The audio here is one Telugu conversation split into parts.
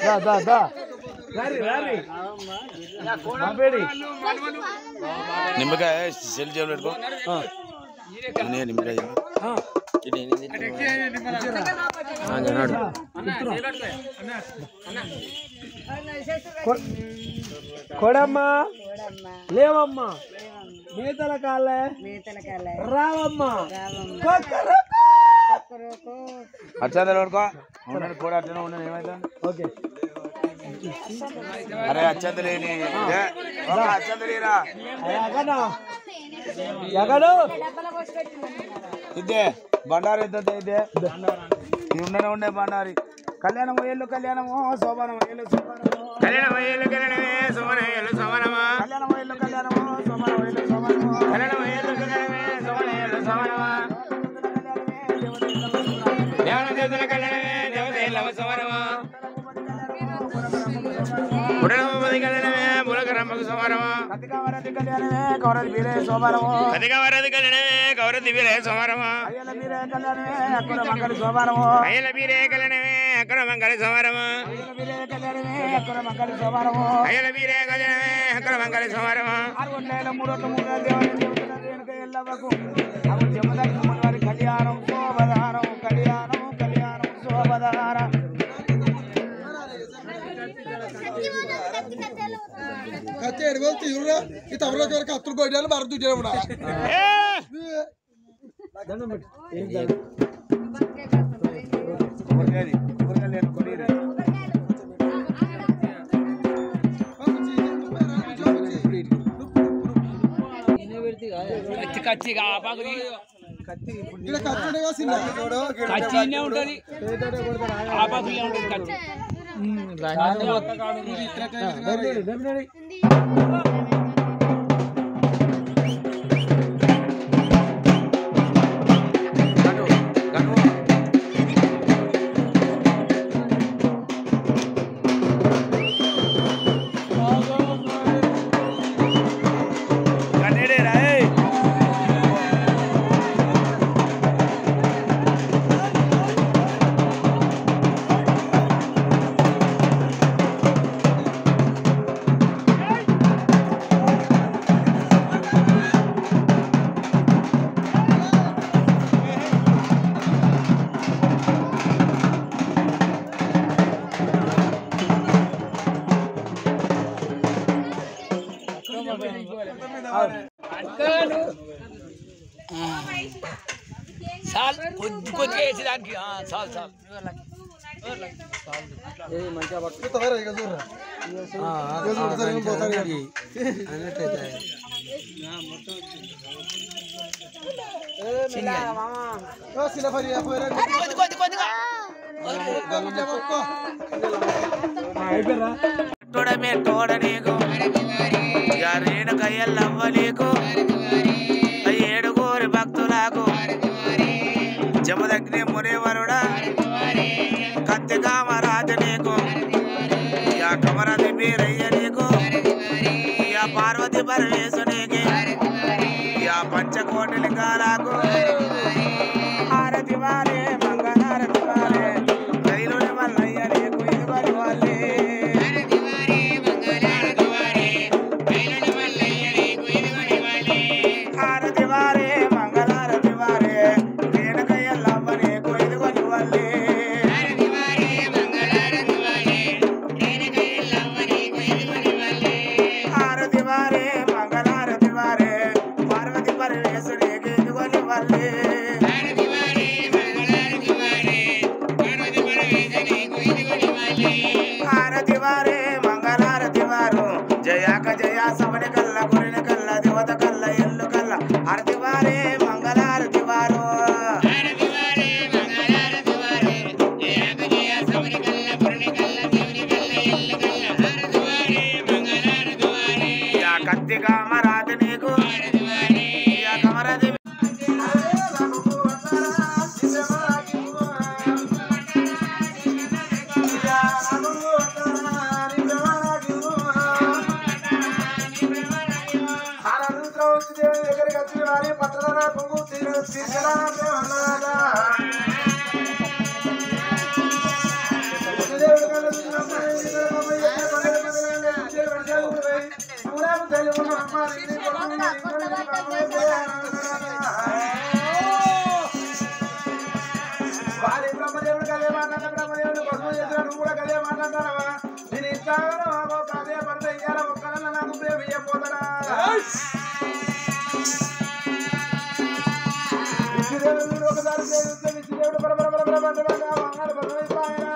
దా దా దా రారి రారి పంపేడి నిమ్మకాయ సెల్ జేబులో పెట్టుకో నేను నిమ్మకాయ చెప్పు. ఆ, ఇది ఏంది? ఆ, జనాడు. కొ- కొడమ్మా లేవమ్మా మేతల కాళ్ళే రావమ్మా కొక్కరొక్క. అచ్చందలు పడుకో ఉండండి కూడా అట్లనే ఉండండి ఏమైతుంది ఓకే అరే అచ్చందలేని అచ్చందలేరా ఎగనా ఎగడు ఇద్దే బండారు ఎంత ఇద్దే ఇది ఉండనే ఉండే బండారి కళ్యాణం ఏళ్ళు కళ్యాణము శోభనం ఏళ్ళు శోభనము కళ్యాణ వయ్యలు కళ్యాణమే సుమనయ్యలు సుమనమా కళ్యాణం ఏళ్ళు కళ్యాణము శోభనం ఏళ్ళు శోభనము కళ్యాణ వయ్యలు కళ్యాణమే సుమనయ్యలు సుమనమా దేవన దేవతల కళ్యాణమే దేవతల సుమనమా పుడనమది కళ్యాణమే బులకరమ్మకు సుమనమా కతికావరది కళ్యాణమే కౌరది వీరే శోభనము అదిగా వరది కళ్యాణమే కౌరది వీరే సుమరమా అయ్యల వీరే కళ్యాణమే అక్కుల మంగళ శోభనము అయ్యల వీరే కళ్యాణమే అక్కడ మంగళ సుమరమా అయ్యల వీరే కళ్యాణమే అక్కుల మంగళ శోభనము అయ్యల వీరే కళ్యాణమే అక్కడ మంగళ సుమరమా ఆరు వందల మూడు వందల మూడు వందల దేవతలు దేవతల రేణుక ఎల్లవకు అవు జమదగ్ని మునివారి కళ్యాణం శోభదారం కళ్యాణం కళ్యాణం శోభదారం కత్తి ఏడు వేలు తీరురా ఈ తమలోకి వరకు అత్తులు కొయ్యాలి మర దుడ్డే ఉండాలి దండం పెట్టు ఏం దండం కొనేది కూరగాయలు లేని కొనేది ఇక్కడ కత్తి ఉండగా చిన్న దమ్మిడి దమ్మిడి గను గను కనేడే రాయ్ తవరా ఇక చూడరా ఇక చూడు జరిగిన పోతాడు ఇక. ఓ చిన్న పని పోయిరా అయిపోయారా తోడమే తోడ నీకు రేణుక ఎల్లవ్వ నీకు ఏడుగురి భక్తులకు జమదగ్ని మునివరుడా కత్తి కామరాజు నీకు యా కమరది బీరయ్య నీకు యా పార్వతి పరమేశునికి యా పంచకోటి లింగాలకు హారతి వాలే మంగళారతి వాలే రైలుని మల్లయ్య నీకు ఇదిగోని వాళ్ళే హారతి వారే మంగళారతి వారే రేణుక ఎల్లవ్వ నీకు ఇదిగోని వాళ్ళే హారతి వారే మంగళారతి వారే పార్వతి పరమేశ్వరికి ఇదిగోని వాళ్ళే హారతి వారే మంగళారతి వారు జయాక జయ సవని కల్ల గురిన కల్ల దేవత కల్ల ఎల్లు కల్ల హారతి వారే మంగళారతి వారు యా కత్తి కామరాజు నీకు యా కమరది పట్టణ వారి బ్రహ్మదేవుడు కదే మాట్లాడిన బ్రహ్మదేవుడు భస్మం చేసిన నువ్వు కూడా కదే మాట్లాడతావా నేను ఇస్తాను అదే పడితే ఇయ్యాల ఒక్కడన్నా నాకు ప్రేమ ఇయ్యపోతాడా విష్ణుదేవుడు ఒకసారి సేవిస్తే విష్ణుదేవుడు బరబర బరబర బరబర వంగాడు బలమైపోయారా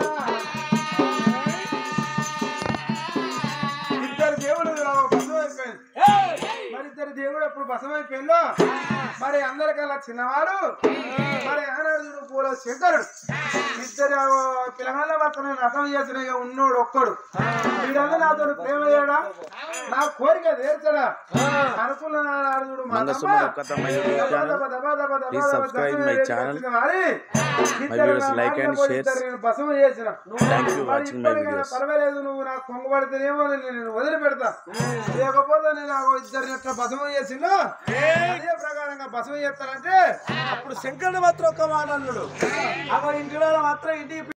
ఇద్దరు దేవుడు బసమైపోయింది మరి ఇద్దరు దేవుడు ఎప్పుడు బసమైపోయిందో మరి అందరికల్లా చిన్నవాడు మరి ఆనాడు పూల శంకరుడు ఇద్దరు పిల్లగాళ్ళ భర్తను రథం చేసిన ఇక ఉన్నోడు ఒక్కడు వీడన్నా నాతో ప్రేమ చేయడా నా కోరిక తీర్చడా అనుకున్న నాడు చూడు మా మంగ తమ్మ సుమన్ ఒక్కతమ్మ యూట్యూబ్ ఛానల్. దబ దబ దబ దబ Please దబ subscribe దబ my దబ channel. మరి My ఇద్దరు viewers నా like and మాటలు shares. ఇద్దరు నేను బసవ చేసిన Thank you మరి watching my ఇప్పటికైనా videos. పర్వాలేదు నువ్వు నాకు కొంగబడితేనేమో నేను నేను వదిలిపెడతా లేకపోతే నేను నాకు ఇద్దరు ఎట్లా బసవం చేసిందో అదే ప్రకారంగా బసవం చేస్తానంటే అప్పుడు శంకరుడు మాత్రం ఒక మాట అన్నాడు అప్పుడు ఇంటిలో మాత్రం ఇంటికి